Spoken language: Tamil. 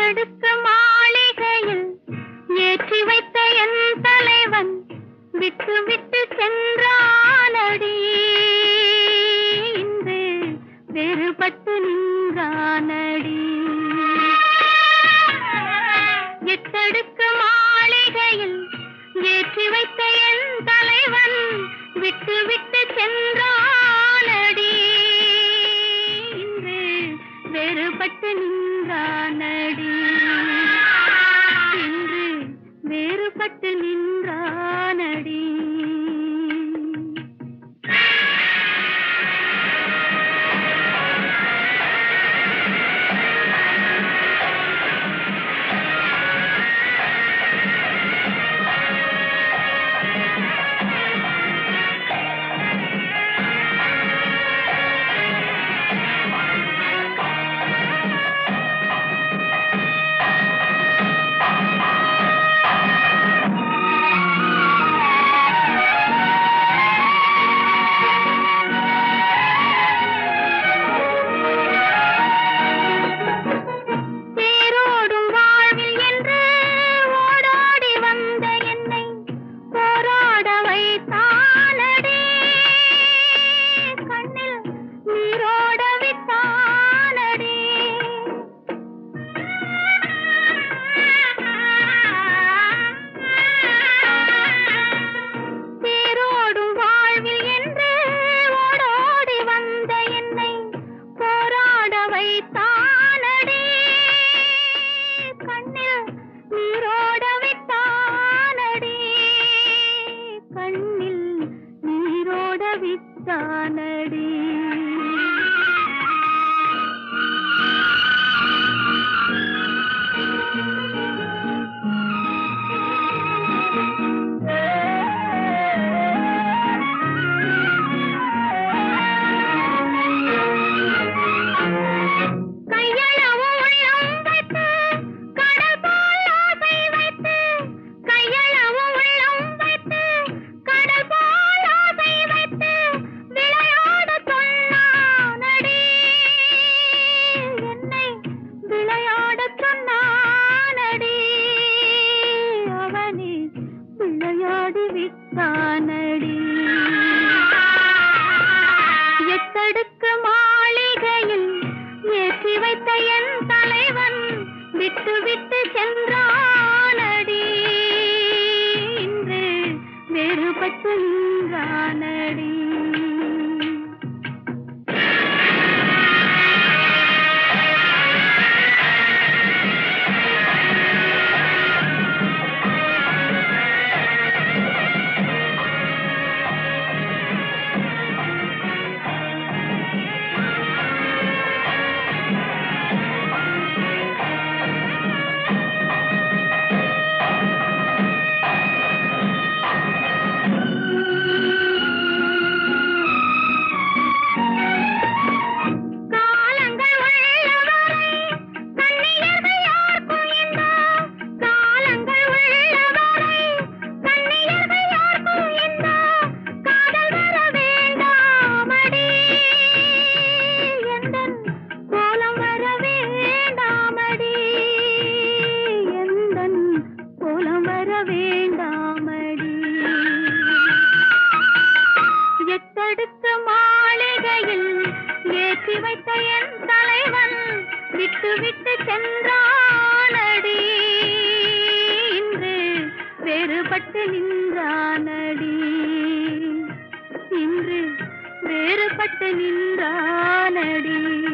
எத்தடுக்க மாளிகையில் ஏற்றி வைத்த என் தலைவன் விட்டு விட்டு சென்றானடி இன்று வேறுபட்டு நின்றானடி எத்தடுக்க மாளிகையில் ஏற்றி வைத்த என் தலைவன் விட்டு விட்டு சென்றானடி இன்று வேறுபட்டு நின்றானடி இன்று வேறுபட்டு நின்றானடி தேரோடும் வாழ்வில் என்று ஓடோடி வந்த என்னை போராட வைத்தானடி கண்ணில் நீரோட விட்டானடி தேரோடும் வாழ்வில் என்று ஓடோடி வந்த என்னை போராட வைத்தானடி கண்ணில் நீரோட விட்டானடி கண்ணில் நீரோட விட்டானடி கையளவும் உள்ளம் வைத்து கடல் போல் ஆசை வைத்து கையளவும் உள்ளம் வைத்து கடல் போல் ஆசை வைத்து விளையாட சொன்னானடி என்னை விளையாட சொன்னானடி அவனே விளையாடி விட்டானடி எத்தடுக்கு மாளிகையில் ஏற்றி வைத்த என் தலைவன் விட்டு விட்டு சென்றானடி இன்று வேறுபட்டு நின்றானடி காலங்கள் உள்ளவரை கண்ணியர்கள் யாருக்கும் இந்த காலங்கள் உள்ளவரை கண்ணியர்கள் யாருக்கும் இந்த காதல் வர வேண்டாமடி எந்தன் கோலம் வர வேண்டாமடி எந்தன் கோலம் வர வேண்டாமடி எத்தடுத்த மாளிகையில் ஏற்றி வைத்த என் தலைவன் விட்டு விட்டு சென்றானடி இன்று வேறுபட்டு நின்றானடி இன்று வேறுபட்டு நின்றானடி